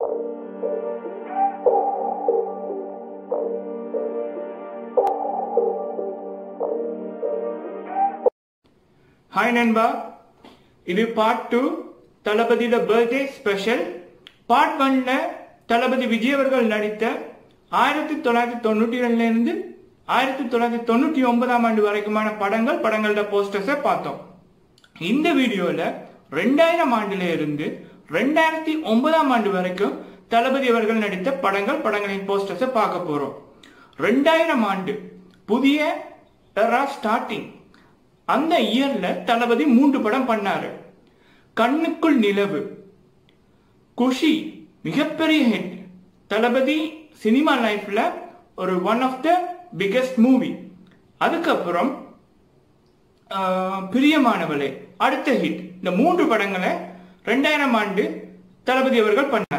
hi நண்பா இது part two தளபதியோட பர்த்டே ஸ்பெஷல் பார்ட் ஒன்ல தளபதி விஜய் அவர்கள் நடித்த ஆயிரத்தி தொள்ளாயிரத்தி தொண்ணூற்றி ரெண்டுல இருந்து ஆயிரத்தி தொள்ளாயிரத்தி தொண்ணூற்றி ஒன்பதாம் ஆண்டு வரைக்குமான படங்கள் படங்களோட போஸ்டர்ஸை பார்த்தோம் இந்த வீடியோல ரெண்டாயிரம் ஆண்டுல இருந்து ரெண்டாயிரத்தி ஒன்பதாம் ஆண்டு வரைக்கும் தளபதி அவர்கள் நடித்த படங்கள் படங்களின் போஸ்டர்ஸை பார்க்க போறோம் ரெண்டாயிரம் ஆண்டு புதிய எரா ஸ்டார்டிங் அந்த இயர்ல தளபதி மூன்று படம் பண்ணாரு கண்ணுக்குள் நிலவு குஷி மிகப்பெரிய ஹிட் தளபதி சினிமா லைஃப்ல ஒரு one of the biggest movie அதுக்கப்புறம் ஆஹ், பிரியமானவளே அடுத்த ஹிட் இந்த மூன்று படங்களை ரெண்டாயிரம் ஆண்டு தளபதி அவர்கள் பண்ணார்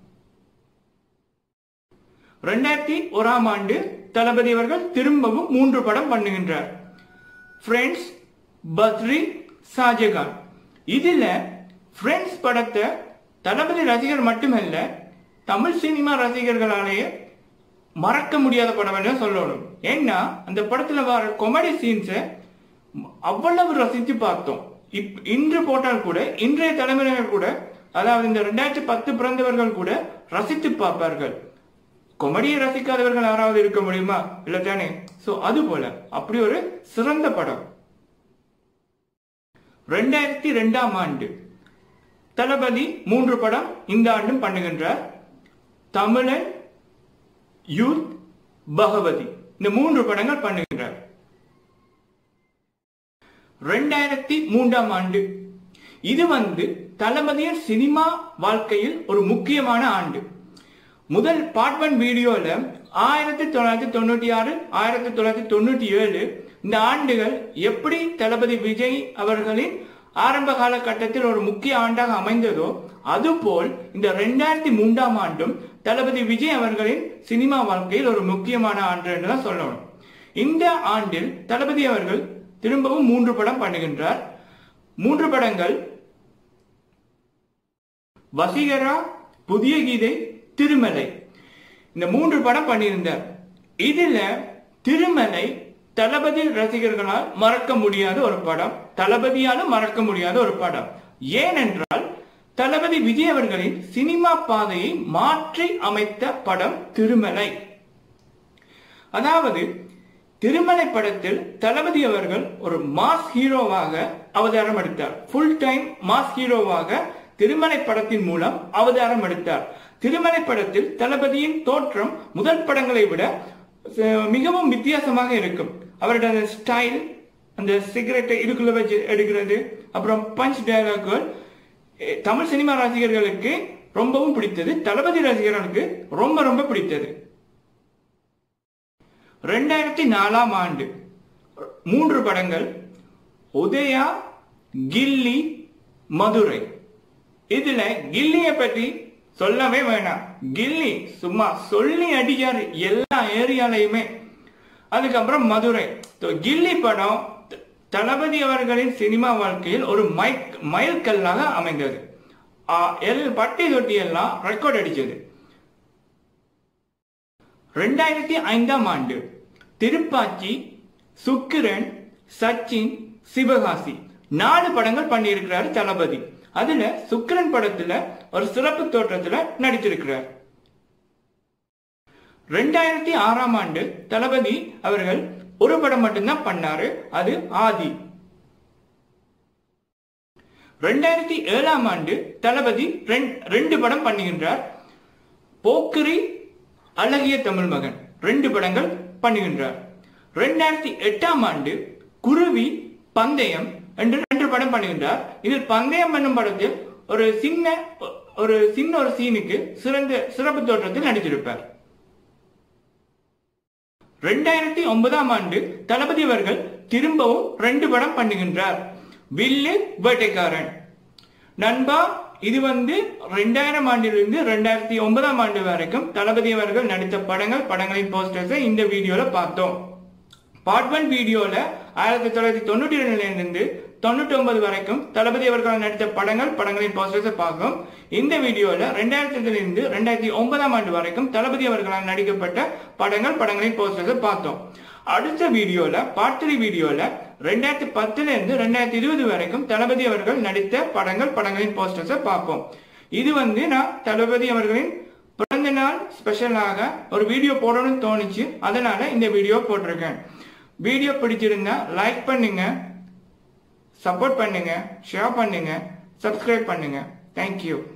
ரெண்டாயிரத்தி ஓராம் ஆண்டு தளபதி அவர்கள் திரும்பவும் மூன்று படம் பண்ணுகின்றார் ஃப்ரெண்ட்ஸ் பத்ரி ஷாஜகான் இதுல ஃப்ரெண்ட்ஸ் படத்தை தளபதி ரசிகர் மட்டுமல்ல தமிழ் சினிமா ரசிகர்களாலேயே மறக்க முடியாத படம் என்று சொல்லணும் ஏன்னா அந்த படத்துல வர கொமெடி சீன்ஸை அவ்வளவு ரசித்து பார்த்தோம் இப்- இன்று போட்டால் கூட இன்றைய தலைமுறையினர் கூட அதாவது இந்த ரெண்டாயிரத்தி பத்து பிறந்தவர்கள் கூட ரசித்து பார்ப்பார்கள் கொமெடியை ரசிக்காதவர்கள் யாராவது இருக்க முடியுமா இல்ல தானே சோ அது போல அப்படி ஒரு சிறந்த படம் ரெண்டாயிரத்தி ரெண்டாம் ஆண்டு தளபதி மூன்று படம் இந்த ஆண்டும் பண்ணுகின்றார் தமிழன் யூத் பகவதி இந்த மூன்று படங்கள் பண்ணுகின்றார் ரெண்டாயிரத்தி மூன்றாம் ஆண்டு இது வந்து தளபதியின் சினிமா வாழ்க்கையில் ஒரு முக்கியமான ஆண்டு முதல் பார்ட் ஒன் வீடியோல ஆயிரத்தி தொள்ளாயிரத்தி தொண்ணூத்தி ஆறு ஆயிரத்தி தொள்ளாயிரத்தி தொண்ணூத்தி ஏழு இந்த ஆண்டுகள் எப்படி தளபதி விஜய் அவர்களின் ஆரம்ப காலகட்டத்தில் ஒரு முக்கிய ஆண்டாக அமைந்ததோ அதுபோல் இந்த ரெண்டாயிரத்தி மூன்றாம் ஆண்டும் தளபதி விஜய் அவர்களின் சினிமா வாழ்க்கையில் ஒரு முக்கியமான ஆண்டு என்றுதான் சொல்லணும் இந்த ஆண்டில் தளபதி அவர்கள் திரும்பவும் மூன்று படம் பண்ணுகின்றார் மூன்று படங்கள் வசீகரா புதிய கீதை திருமலை இந்த மூன்று படம் பண்ணியிருந்தார் இதுல திருமலை தளபதி ரசிகர்களால் மறக்க முடியாத ஒரு படம் தளபதியாலும் மறக்க முடியாத ஒரு படம் ஏனென்றால் தளபதி விஜய் அவர்களின் சினிமா பாதையை மாற்றி அமைத்த படம் திருமலை அதாவது திருமலை படத்தில் தளபதி அவர்கள் ஒரு மாஸ் ஹீரோவாக அவதாரம் எடுத்தார் ஃபுல் டைம் மாஸ் ஹீரோவாக திருமலை படத்தின் மூலம் அவதாரம் எடுத்தார் திருமலை படத்தில் தளபதியின் தோற்றம் முதல் படங்களை விட அஹ், மிகவும் வித்தியாசமாக இருக்கும் அவருடைய அந்த ஸ்டைல் அந்த சிகரெட்டை இதுக்குள்ள வச்சு எடுக்கிறது அப்புறம் பஞ்ச் டயலாகுகள் அஹ், தமிழ் சினிமா ரசிகர்களுக்கு ரொம்பவும் பிடித்தது தளபதி ரசிகர்களுக்கு ரொம்ப ரொம்ப பிடித்தது ரெண்டாயிரத்தி நாலாம் ஆண்டு மூன்று படங்கள் உதயா கில்லி மதுரை இதுல கில்லிய பற்றி சொல்லவே வேணாம் கில்லி சும்மா சொல்லி அடிச்சாரு எல்லா ஏரியாலையுமே அதுக்கப்புறம் மதுரை So, கில்லி படம் த- தளபதி அவர்களின் சினிமா வாழ்க்கையில் ஒரு மைக் மைல்கல்லாக அமைந்தது ஆ, எல் பட்டி தொட்டி எல்லாம் ரெக்கார்ட் அடிச்சது ரெண்டாயிரத்தி ஐந்தாம் ஆண்டு திருப்பாச்சி சுக்கிரன் சச்சின் சிவகாசி நாலு படங்கள் பண்ணியிருக்கிறார் தளபதி அதுல சுக்கிரன் படத்துல ஒரு சிறப்பு தோற்றத்துல நடித்திருக்கிறார் ரெண்டாயிரத்தி ஆறாம் ஆண்டு தளபதி அவர்கள் ஒரு படம் மட்டும்தான் பண்ணாரு அது ஆதி ரெண்டாயிரத்தி ஏழாம் ஆண்டு தளபதி ரெண்- ரெண்டு படம் பண்ணுகின்றார் போக்கிரி அழகிய தமிழ் மகன் ரெண்டு படங்கள் பண்ணுகின்றார் ரெண்டாயிரத்தி எட்டாம் ஆண்டு குருவி பந்தயம் என்று ரெண்டு படம் பண்ணுகின்றார் இதில் பந்தயம் என்னும் படத்தில் ஒரு சின்ன ஒரு சின்ன ஒரு சீனுக்கு சிறந்த சிறப்பு தோற்றத்தில் நடித்திருப்பார் ரெண்டாயிரத்தி ஒன்பதாம் ஆண்டு தளபதி அவர்கள் திரும்பவும் ரெண்டு படம் பண்ணுகின்றார் வில்லு வேட்டைக்காரன் நண்பா இது வந்து ரெண்டாயிரம் ஆண்டிலிருந்து ரெண்டாயிரத்தி ஒன்பதாம் ஆண்டு வரைக்கும் தளபதி அவர்கள் நடித்த படங்கள் படங்களின் போஸ்டர்ஸை இந்த வீடியோல பார்த்தோம் பார்ட் ஒன் வீடியோல ஆயிரத்தி தொள்ளாயிரத்தி தொண்ணூற்றி ரெண்டுல இருந்து தொண்ணூற்றி ஒன்பது வரைக்கும் தளபதி அவர்கள் நடித்த படங்கள் படங்களின் போஸ்டர்ஸை பார்க்கும் இந்த வீடியோல ரெண்டாயிரத்துல இருந்து ரெண்டாயிரத்தி ஒன்பதாம் ஆண்டு வரைக்கும் தளபதி அவர்களால் நடிக்கப்பட்ட படங்கள் படங்களின் போஸ்டர்ஸை பார்த்தோம் அடுத்த வீடியோல பார்ட் த்ரீ வீடியோல ரெண்டாயிரத்தி பத்துல இருந்து ரெண்டாயிரத்தி இருபது வரைக்கும் தளபதி அவர்கள் நடித்த படங்கள் படங்களின் போஸ்டர்ஸை பார்ப்போம் இது வந்து நான் தளபதி அவர்களின் பிறந்த நாள் ஸ்பெஷலாக ஒரு வீடியோ போடணும்னு தோணுச்சு அதனால இந்த வீடியோ போட்டிருக்கேன் வீடியோ பிடிச்சிருந்தா லைக் பண்ணுங்க சப்போர்ட் பண்ணுங்க ஷேர் பண்ணுங்க சப்ஸ்கிரைப் பண்ணுங்க தேங்க்யூ